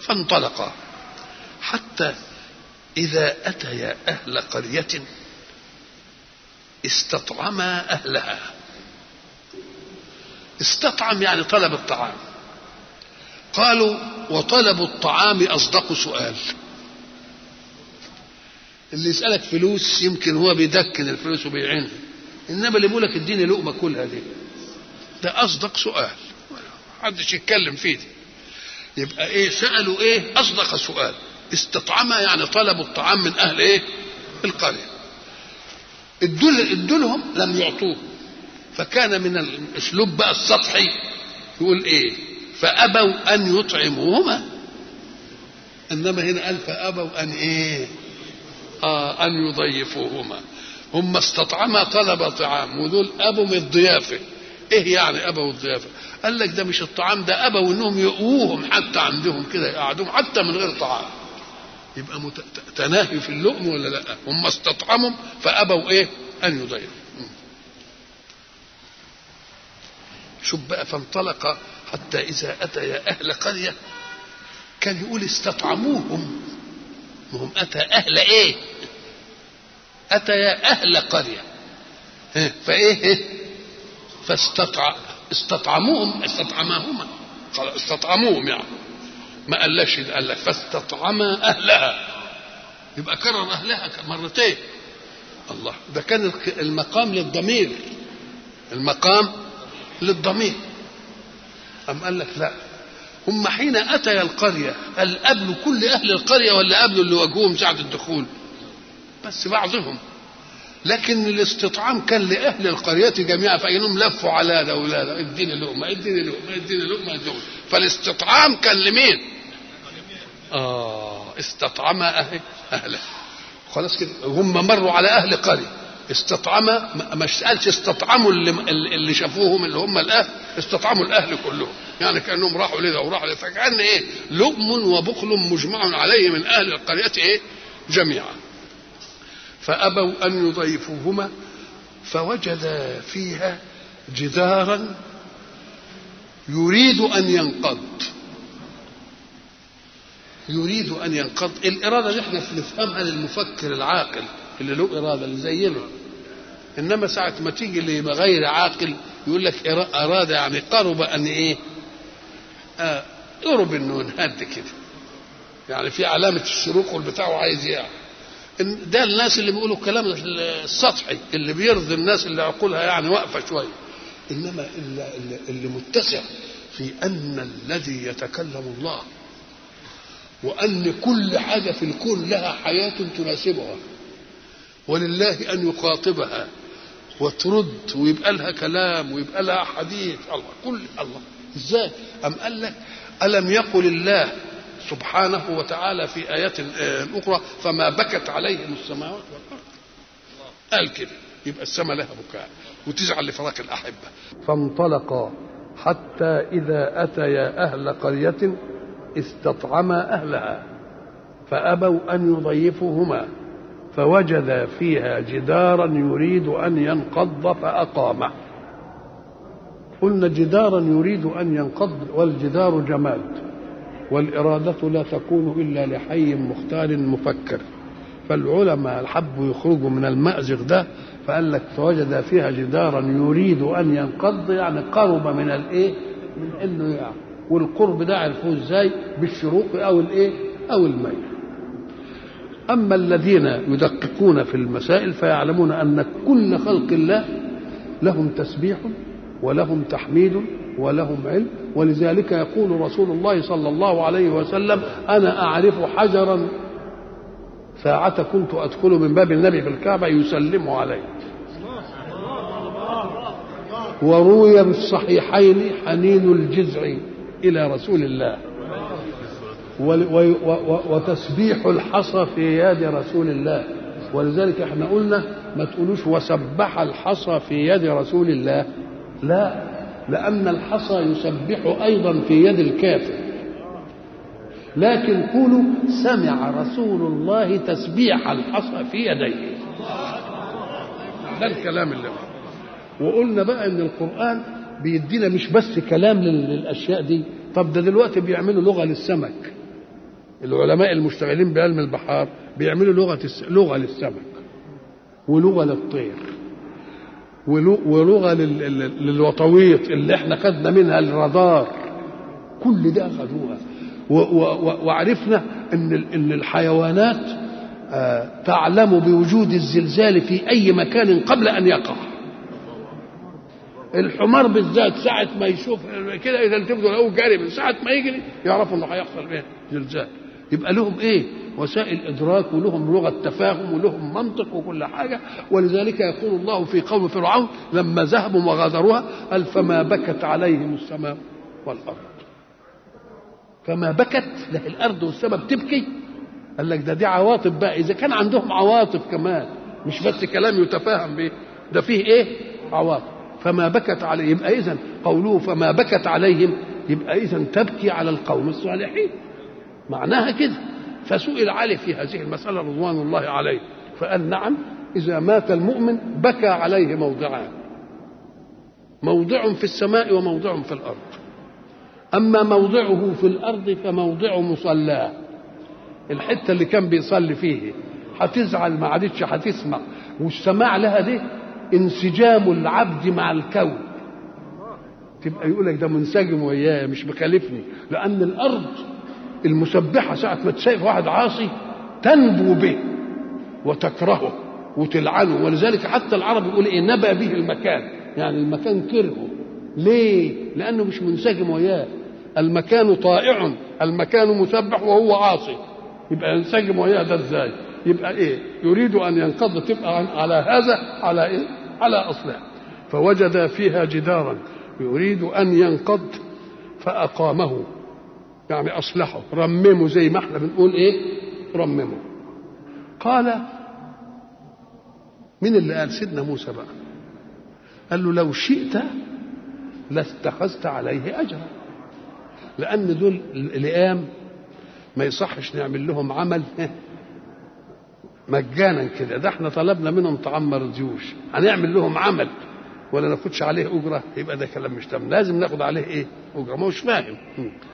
فانطلقا حتى إذا أتيا أهل قرية استطعما أهلها استطعم يعني طلب الطعام قالوا وطلب الطعام أصدق سؤال اللي يسألك فلوس يمكن هو بيدكن الفلوس وبيعينها إنما اللي بيقول لك اديني لقمة كلها دي ده أصدق سؤال محدش يتكلم فيه دي يبقى ايه سألوا ايه أصدق سؤال استطعما يعني طلبوا الطعام من أهل ايه القرية ادول ادولهم لم يعطوه فكان من الاسلوب بقى السطحي يقول ايه فابوا ان يطعموهما انما هنا قال فابوا ان ايه آه ان يضيفوهما هم استطعما طلب طعام ودول ابوا من الضيافه ايه يعني ابوا الضيافه قال لك ده مش الطعام ده ابوا انهم يقووهم حتى عندهم كده يقعدوهم حتى من غير طعام يبقى مت... تناهي في اللؤم ولا لا هم استطعموا فابوا ايه ان يضيفوا شوف بقى فانطلق حتى اذا اتيا اهل قريه كان يقول استطعموهم وهم اتى اهل ايه اتيا اهل قريه فايه فاستطع استطعموهم استطعماهما استطعموهم يعني ما قالش قال لك فاستطعما اهلها يبقى كرر اهلها مرتين الله ده كان المقام للضمير المقام للضمير أم قال لك لا هم حين أتيا القرية هل قابلوا كل أهل القرية ولا قابلوا اللي واجهوهم ساعة الدخول بس بعضهم لكن الاستطعام كان لأهل القرية جميعا فإنهم لفوا على ده ولا ده اديني لقمة اديني لقمة اديني لقمة اديني فالاستطعام كان لمين؟ آه استطعم أهل أهله خلاص كده هم مروا على أهل قرية استطعم ما قالش استطعموا اللي, اللي شافوهم اللي هم الاهل استطعموا الاهل كلهم يعني كانهم راحوا لده وراحوا لده فكان ايه لؤم وبخل مجمع عليه من اهل القريه ايه جميعا فابوا ان يضيفوهما فوجدا فيها جدارا يريد ان ينقض يريد ان ينقض الاراده اللي احنا نفهمها للمفكر العاقل اللي له اراده اللي زينا انما ساعه ما تيجي لغير عاقل يقول لك اراد يعني قرب ان ايه آه قرب انه ينهد كده يعني في علامه الشروق بتاعه عايز يعني ده الناس اللي بيقولوا الكلام السطحي اللي بيرضي الناس اللي عقولها يعني واقفه شويه انما اللي, اللي متسع في ان الذي يتكلم الله وان كل حاجه في الكون لها حياه تناسبها ولله ان يخاطبها وترد ويبقى لها كلام ويبقى لها حديث الله كل الله ازاي ام قال لك الم يقل الله سبحانه وتعالى في ايات اخرى فما بكت عليهم السماوات والارض قال كده يبقى السماء لها بكاء وتزعل لفراق الاحبه فانطلقا حتى اذا اتيا اهل قريه استطعما اهلها فابوا ان يضيفوهما فوجد فيها جدارا يريد ان ينقض فاقامه قلنا جدارا يريد ان ينقض والجدار جماد والاراده لا تكون الا لحي مختار مفكر فالعلماء حبوا يخرجوا من المأزق ده فقال لك فوجد فيها جدارا يريد ان ينقض يعني قرب من الايه؟ من انه يعني والقرب ده عرفوه ازاي؟ بالشروق او الايه؟ او الميل. أما الذين يدققون في المسائل فيعلمون أن كل خلق الله لهم تسبيح ولهم تحميد ولهم علم ولذلك يقول رسول الله صلى الله عليه وسلم أنا أعرف حجرا ساعة كنت أدخل من باب النبي في الكعبة يسلم علي وروي في الصحيحين حنين الجزع إلى رسول الله وتسبيح الحصى في يد رسول الله ولذلك احنا قلنا ما تقولوش وسبح الحصى في يد رسول الله لا لأن الحصى يسبح أيضا في يد الكافر لكن قولوا سمع رسول الله تسبيح الحصى في يديه ده الكلام اللي وقلنا بقى ان القرآن بيدينا مش بس كلام للأشياء دي طب ده دلوقتي بيعملوا لغة للسمك العلماء المشتغلين بعلم البحار بيعملوا لغه الس... لغه للسمك ولغه للطير ولغه لل... للوطويط اللي احنا خدنا منها الرادار كل ده خدوها و... و... وعرفنا ان ان الحيوانات آه تعلم بوجود الزلزال في اي مكان قبل ان يقع الحمار بالذات ساعة ما يشوف كده إذا التفتوا لقوه جاري من ساعة ما يجري يعرفوا إنه هيحصل إيه؟ زلزال. يبقى لهم إيه؟ وسائل إدراك ولهم لغة تفاهم ولهم منطق وكل حاجة ولذلك يقول الله في قوم فرعون لما ذهبوا وغادروها قال فما بكت عليهم السماء والأرض. فما بكت له الأرض والسماء بتبكي قال لك ده دي عواطف بقى إذا كان عندهم عواطف كمان مش بس كلام يتفاهم به ده فيه إيه؟ عواطف. فما بكت عليه يبقى اذا قوله فما بكت عليهم يبقى اذا تبكي على القوم الصالحين معناها كده فسئل علي في هذه المساله رضوان الله عليه فقال نعم اذا مات المؤمن بكى عليه موضعان موضع في السماء وموضع في الارض اما موضعه في الارض فموضع مصلاه الحته اللي كان بيصلي فيه هتزعل ما عادتش هتسمع والسماع لها دي انسجام العبد مع الكون تبقى يقول لك ده منسجم وياه مش مخالفني لان الارض المسبحه ساعه ما تشايف واحد عاصي تنبو به وتكرهه وتلعنه ولذلك حتى العرب يقول ايه نبى به المكان يعني المكان كرهه ليه لانه مش منسجم وياه المكان طائع المكان مسبح وهو عاصي يبقى ينسجم وياه ده ازاي يبقى ايه يريد ان ينقض تبقى على هذا على ايه على اصلها فوجد فيها جدارا يريد ان ينقض فاقامه يعني اصلحه رممه زي ما احنا بنقول ايه رممه قال مين اللي قال سيدنا موسى بقى قال له لو شئت لاتخذت عليه اجرا لان دول اللئام ما يصحش نعمل لهم عمل مجانا كده ده احنا طلبنا منهم تعمر الجيوش هنعمل لهم عمل ولا ناخدش عليه اجره يبقى ده كلام مش تمام لازم ناخد عليه ايه اجره ما هوش فاهم